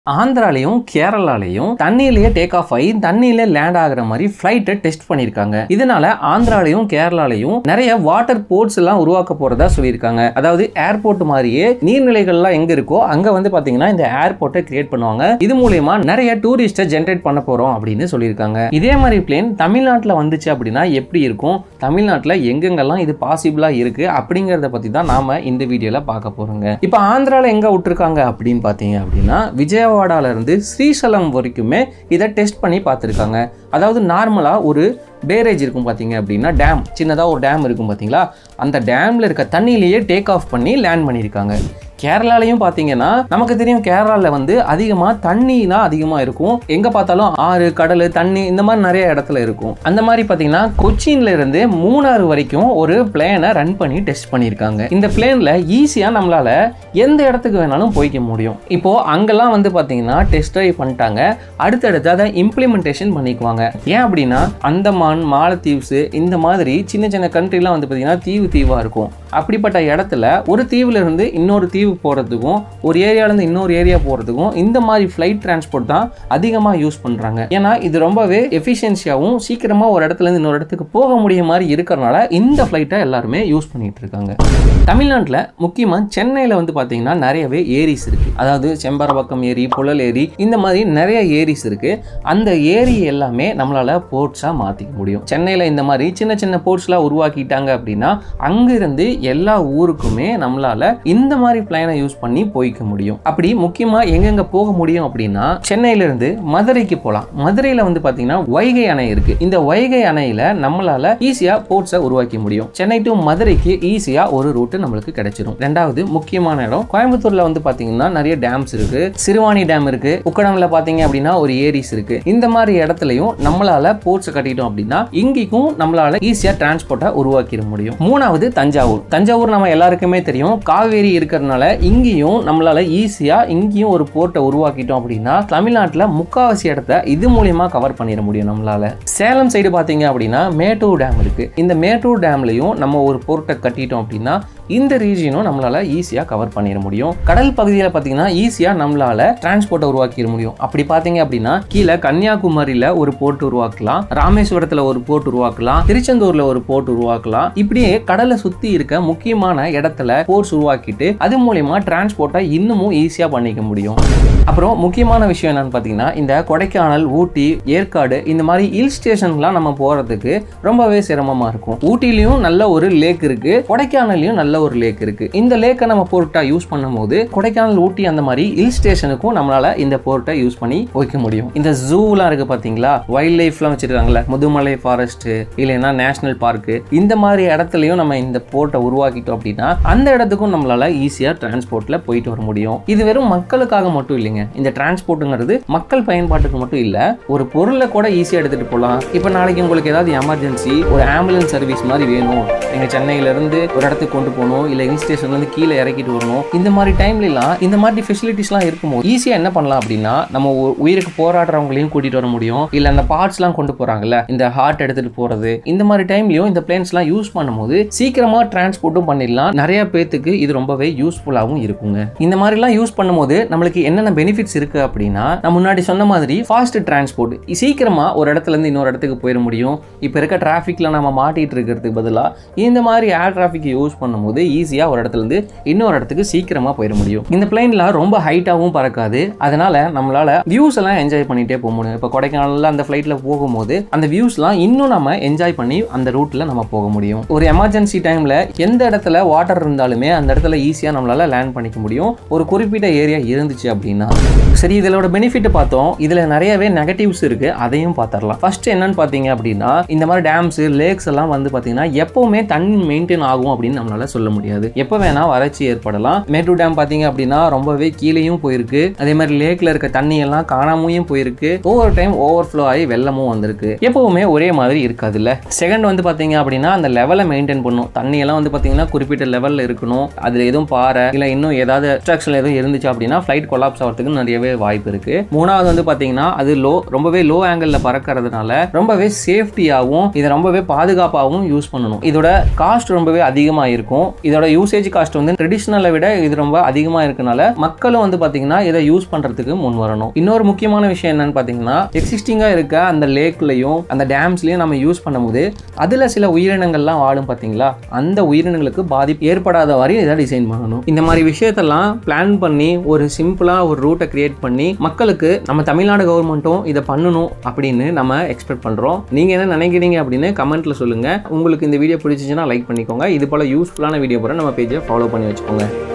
ஆந்திராலையும் கேரளாலையும் தண்ணியிலேயே take off ஆகி தண்ணியிலே லேண்ட் ஆகுற மாதிரி ஃப்ளைட்டை டெஸ்ட் பண்ணியிருக்காங்க இதனால ஆந்திராலையும் கேரளாலையும் நிறைய வாட்டர் போர்ட்ஸ் எல்லாம் உருவாக்க போறதா சொல்லியிருக்காங்க அதாவது ஏர்போர்ட் மாதிரியே நீர்நிலைகள்லாம் எங்க இருக்கோ அங்க வந்து பாத்தீங்கன்னா இந்த ஏர்போர்ட்டை கிரியேட் பண்ணுவாங்க இது மூலியமா நிறைய டூரிஸ்ட்டை ஜென்ரேட் பண்ண போறோம் அப்படின்னு சொல்லியிருக்காங்க இதே மாதிரி பிளேன் தமிழ்நாட்டில் வந்துச்சு அப்படின்னா எப்படி இருக்கும் தமிழ்நாட்டில் எங்கெங்கெல்லாம் இது பாசிபிளா இருக்கு அப்படிங்கறத பத்தி தான் நாம இந்த வீடியோல பார்க்க போறோங்க இப்போ ஆந்திரால எங்க விட்டுருக்காங்க அப்படின்னு பார்த்தீங்க அப்படின்னா விஜயவாடால இருந்து ஸ்ரீசலம் வரைக்குமே இதை டெஸ்ட் பண்ணி பார்த்துருக்காங்க அதாவது நார்மலா ஒரு பேரேஜ் இருக்கும் பார்த்தீங்க அப்படின்னா டேம் சின்னதாக ஒரு டேம் இருக்கும் பார்த்தீங்களா அந்த டேமில் இருக்க தண்ணியிலேயே டேக் ஆஃப் பண்ணி லேண்ட் பண்ணியிருக்காங்க கேரளாலையும் பார்த்தீங்கன்னா நமக்கு தெரியும் கேரளாவில் வந்து அதிகமாக தண்ணினா அதிகமாக இருக்கும் எங்கே பார்த்தாலும் ஆறு கடல் தண்ணி இந்த மாதிரி நிறைய இடத்துல இருக்கும் அந்த மாதிரி பார்த்தீங்கன்னா கொச்சின்ல இருந்து மூணாறு வரைக்கும் ஒரு பிளேனை ரன் பண்ணி டெஸ்ட் பண்ணியிருக்காங்க இந்த பிளேனில் ஈஸியாக நம்மளால எந்த இடத்துக்கு வேணாலும் போய்க்க முடியும் இப்போ அங்கெல்லாம் வந்து பார்த்தீங்கன்னா டெஸ்ட் ட்ரைவ் பண்ணிட்டாங்க அடுத்தடுத்து அதை இம்ப்ளிமெண்டேஷன் பண்ணிக்குவாங்க ஏன் அப்படின்னா அந்தமான் மாலத்தீவ்ஸ் இந்த மாதிரி சின்ன சின்ன கண்ட்ரிலாம் வந்து பார்த்தீங்கன்னா தீவு தீவாக இருக்கும் அப்படிப்பட்ட இடத்துல ஒரு தீவுல இருந்து இன்னொரு தீவு போகிறதுக்கும் ஒரு ஏரியாலேருந்து இன்னொரு ஏரியா போகிறதுக்கும் இந்த மாதிரி ஃப்ளைட் டிரான்ஸ்போர்ட் தான் அதிகமாக யூஸ் பண்ணுறாங்க ஏன்னா இது ரொம்பவே எஃபிஷியன்சியாகவும் சீக்கிரமாக ஒரு இடத்துல இருந்து இன்னொரு இடத்துக்கு போக முடிய மாதிரி இருக்கிறனால இந்த ஃப்ளைட்டை எல்லாருமே யூஸ் பண்ணிட்டு இருக்காங்க தமிழ்நாட்டில் முக்கியமாக சென்னையில் வந்து பார்த்தீங்கன்னா நிறையவே ஏரிஸ் இருக்குது அதாவது செம்பரவக்கம் ஏரி புழல் ஏரி இந்த மாதிரி நிறைய ஏரிஸ் இருக்குது அந்த ஏரி எல்லாமே நம்மளால் போர்ட்ஸாக மாற்றிக்க முடியும் சென்னையில் இந்த மாதிரி சின்ன சின்ன போர்ட்ஸ்லாம் உருவாக்கிட்டாங்க அப்படின்னா அங்கிருந்து எல்லா ஊருக்குமே நம்மளால் இந்த மாதிரி பிளைனை யூஸ் பண்ணி போய்க்க முடியும் அப்படி முக்கியமாக எங்கெங்கே போக முடியும் அப்படின்னா சென்னையிலேருந்து மதுரைக்கு போகலாம் மதுரையில் வந்து பார்த்தீங்கன்னா வைகை அணை இருக்குது இந்த வைகை அணையில் நம்மளால் ஈஸியாக போர்ட்ஸை உருவாக்க முடியும் சென்னை டு மதுரைக்கு ஈஸியாக ஒரு ரூட்டு நம்மளுக்கு கிடைச்சிரும் ரெண்டாவது முக்கியமான இடம் கோயம்புத்தூர்ல வந்து பாத்தீங்கன்னா நிறைய டேம்ஸ் இருக்கு சிறுவாணி டேம் இருக்கு உக்கடம்ல பாத்தீங்க அப்படின்னா ஒரு ஏரிஸ் இருக்கு இந்த மாதிரி இடத்துலயும் நம்மளால போர்ட்ஸ் கட்டிட்டோம் அப்படின்னா இங்கேயும் நம்மளால ஈஸியா டிரான்ஸ்போர்ட்டை உருவாக்கிட முடியும் மூணாவது தஞ்சாவூர் தஞ்சாவூர் நம்ம எல்லாருக்குமே தெரியும் காவேரி இருக்கிறதுனால இங்கேயும் நம்மளால ஈஸியா இங்கேயும் ஒரு போர்ட்டை உருவாக்கிட்டோம் அப்படின்னா தமிழ்நாட்டில் முக்காவாசி இடத்த இது மூலியமா கவர் பண்ணிட முடியும் நம்மளால சேலம் சைடு பாத்தீங்க அப்படின்னா மேட்டூர் டேம் இருக்கு இந்த மேட்டூர் டேம்லயும் நம்ம ஒரு போர்ட்டை கட்டிட்டோம் அப்படின்னா இந்த ரீஜியனும் நம்மளால ஈஸியாக கவர் பண்ணிட முடியும் கடல் பகுதியில் பார்த்தீங்கன்னா ஈஸியாக நம்மளால டிரான்ஸ்போர்ட்டை உருவாக்கிட முடியும் அப்படி பார்த்தீங்க அப்படின்னா கீழே கன்னியாகுமரியில் ஒரு போர்ட் உருவாக்கலாம் ராமேஸ்வரத்தில் ஒரு போர்ட் உருவாக்கலாம் திருச்செந்தூரில் ஒரு போர்ட் உருவாக்கலாம் இப்படியே கடலை சுற்றி இருக்க முக்கியமான இடத்துல போர்ட்ஸ் உருவாக்கிட்டு அது மூலயமா டிரான்ஸ்போர்ட்டை இன்னமும் ஈஸியாக பண்ணிக்க முடியும் அப்புறம் முக்கியமான விஷயம் என்னன்னு பார்த்தீங்கன்னா இந்த கொடைக்கானல் ஊட்டி ஏற்காடு இந்த மாதிரி ஹில் ஸ்டேஷன்லாம் நம்ம போகிறதுக்கு ரொம்பவே சிரமமாக இருக்கும் ஊட்டிலையும் நல்ல ஒரு லேக் இருக்கு கொடைக்கானல்லையும் நல்ல ஒரு லேக் இருக்கு இந்த லேக்கை நம்ம போர்ட்டா யூஸ் பண்ணும்போது கொடைக்கானல் ஊட்டி அந்த மாதிரி ஹில் ஸ்டேஷனுக்கும் நம்மளால இந்த போர்ட்டை யூஸ் பண்ணி வைக்க முடியும் இந்த ஜூலாம் இருக்கு பாத்தீங்களா வைல்ட் லைஃப்லாம் வச்சிருக்காங்கல்ல முதுமலை ஃபாரஸ்ட் இல்லைன்னா நேஷனல் பார்க்கு இந்த மாதிரி இடத்துலயும் நம்ம இந்த போர்ட்டை உருவாக்கிட்டோம் அப்படின்னா அந்த இடத்துக்கும் நம்மளால ஈஸியா டிரான்ஸ்போர்ட்ல போயிட்டு வர முடியும் இது வெறும் மக்களுக்காக மட்டும் இல்லைங்க இந்த டிரான்ஸ்போர்ட்டுங்கிறது மக்கள் பயன்பாட்டுக்கு மட்டும் இல்ல ஒரு பொருளை கூட ஈஸியா எடுத்துட்டு போகலாம் இப்போ நாளைக்கு உங்களுக்கு ஏதாவது எமர்ஜென்சி ஒரு ஆம்புலன்ஸ் சர்வீஸ் மாதிரி வேணும் எங்க சென்னையில இருந்து ஒரு இடத்துக்கு கொண்டு போகணும் இல்லை ஹில் ஸ்டேஷன்லேருந்து கீழே இறக்கிட்டு வரணும் இந்த மாதிரி டைம்லலாம் இந்த மாதிரி ஃபெசிலிட்டிஸ்லாம் இருக்கும்போது ஈஸியாக என்ன பண்ணலாம் அப்படின்னா நம்ம உ- உயிருக்கு போராடுறவங்களையும் கூட்டிட்டு வர முடியும் இல்லை அந்த பார்ட்ஸ்லாம் கொண்டு போகிறாங்கல்ல இந்த ஹார்ட் எடுத்துகிட்டு போகிறது இந்த மாதிரி டைம்லையும் இந்த பிளேன்ஸ்லாம் யூஸ் பண்ணும்போது சீக்கிரமாக டிரான்ஸ்போர்ட்டும் பண்ணிடலாம் நிறைய பேத்துக்கு இது ரொம்பவே யூஸ்ஃபுல்லாகவும் இருக்குங்க இந்த மாதிரிலாம் யூஸ் பண்ணும்போது நம்மளுக்கு என்னென்ன பெனிஃபிட்ஸ் இருக்குது அப்படின்னா நான் முன்னாடி சொன்ன மாதிரி ஃபாஸ்ட் டிரான்ஸ்போர்ட் சீக்கிரமாக ஒரு இடத்துல இருந்து இன்னொரு இடத்துக்கு போயிட முடியும் இப்போ இருக்க டிராஃபிக்கில் நம்ம மாட்டிட்டு இருக்கிறதுக்கு பதிலாக இந்த மாதிரி ஏர் டிராஃபிக்கை யூஸ் பண்ணும்போது ஈஸியாக ஒரு இடத்துல இருந்து இன்னொரு இடத்துக்கு சீக்கிரமாக போயிட முடியும் இந்த பிளைன்லாம் ரொம்ப ஹைட்டாகவும் பறக்காது அதனால நம்மளால வியூஸ் எல்லாம் என்ஜாய் பண்ணிட்டே போக முடியும் இப்போ கொடைக்கானல்ல அந்த ஃப்ளைட்டில் போகும்போது அந்த வியூஸ்லாம் இன்னும் நம்ம என்ஜாய் பண்ணி அந்த ரூட்டில் நம்ம போக முடியும் ஒரு எமர்ஜென்சி டைமில் எந்த இடத்துல வாட்டர் இருந்தாலுமே அந்த இடத்துல ஈஸியாக நம்மளால லேண்ட் பண்ணிக்க முடியும் ஒரு குறிப்பிட்ட ஏரியா இருந்துச்சு அப்படின்னா சரி இதோட பெனிஃபிட் பார்த்தோம் இதில் நிறையவே நெகட்டிவ்ஸ் இருக்கு அதையும் பார்த்துடலாம் ஃபர்ஸ்ட் என்னன்னு பார்த்தீங்க அப்படின்னா இந்த மாதிரி டேம்ஸ் லேக்ஸ் எல்லாம் வந்து பார்த்தீங்கன்னா எப்பவுமே தண்ணி மெயின்டைன் ஆகும் அப்படின்னு நம்மளால சொல்ல முடியாது எப்போ வேணா வறட்சி ஏற்படலாம் மேட்டூர் டேம் பார்த்தீங்க அப்படின்னா ரொம்பவே கீழேயும் போயிருக்கு அதே மாதிரி லேக்ல இருக்க தண்ணி எல்லாம் காணாமையும் போயிருக்கு ஒவ்வொரு டைம் ஓவர் ஃப்ளோ ஆகி வெள்ளமும் வந்திருக்கு எப்பவுமே ஒரே மாதிரி இருக்காதுல்ல செகண்ட் வந்து பார்த்தீங்க அப்படின்னா அந்த லெவலை மெயின்டைன் பண்ணும் தண்ணி எல்லாம் வந்து பார்த்தீங்கன்னா குறிப்பிட்ட லெவலில் இருக்கணும் அதில் எதுவும் பாறை இல்லை இன்னும் ஏதாவது ஸ்ட்ரக்சர் எதுவும் இருந்துச்சு அப்படின்னா ஃப்ளைட் கொலாப்ஸ் ஆகிறதுக்கு நிறையவே வாய்ப்பு இருக்கு மூணாவது வந்து பார்த்தீங்கன்னா அது லோ ரொம்பவே லோ ஆங்கிளில் பறக்கிறதுனால ரொம்பவே சேஃப்டியாகவும் இதை ரொம்பவே பாதுகாப்பாகவும் யூஸ் பண்ணணும் இதோட காஸ்ட் ரொம்பவே அதிகமாக இருக்கும் இதோட யூசேஜ் காஸ்ட் வந்து ட்ரெடிஷ்னலை விட இது ரொம்ப அதிகமாக இருக்கனால மக்களும் வந்து பார்த்தீங்கன்னா இதை யூஸ் பண்ணுறதுக்கு முன் வரணும் இன்னொரு முக்கியமான விஷயம் என்னன்னு பார்த்தீங்கன்னா எக்ஸிஸ்டிங்காக இருக்க அந்த லேக்லையும் அந்த டேம்ஸ்லையும் நம்ம யூஸ் பண்ணும்போது அதில் சில உயிரினங்கள்லாம் வாழும் பார்த்தீங்களா அந்த உயிரினங்களுக்கு பாதிப்பு ஏற்படாத வரையும் இதை டிசைன் பண்ணணும் இந்த மாதிரி விஷயத்தெல்லாம் பிளான் பண்ணி ஒரு சிம்பிளாக ஒரு ரூட்டை கிரியேட் பண்ணி மக்களுக்கு நம்ம தமிழ்நாடு கவர்மெண்ட்டும் இதை பண்ணணும் அப்படின்னு நம்ம எக்ஸ்பெக்ட் பண்ணுறோம் நீங்கள் என்ன நினைக்கிறீங்க அப்படின்னு கமெண்ட்டில் சொல்லுங்கள் உங்களுக்கு இந்த வீடியோ பிடிச்சிச்சுன்னா லைக் பண்ணிக்கோங்க இது போல் யூஸ்ஃபுல்லான வீடியோ போகிற நம்ம பேஜை ஃபாலோ பண்ணி வச்சுக்கோங்க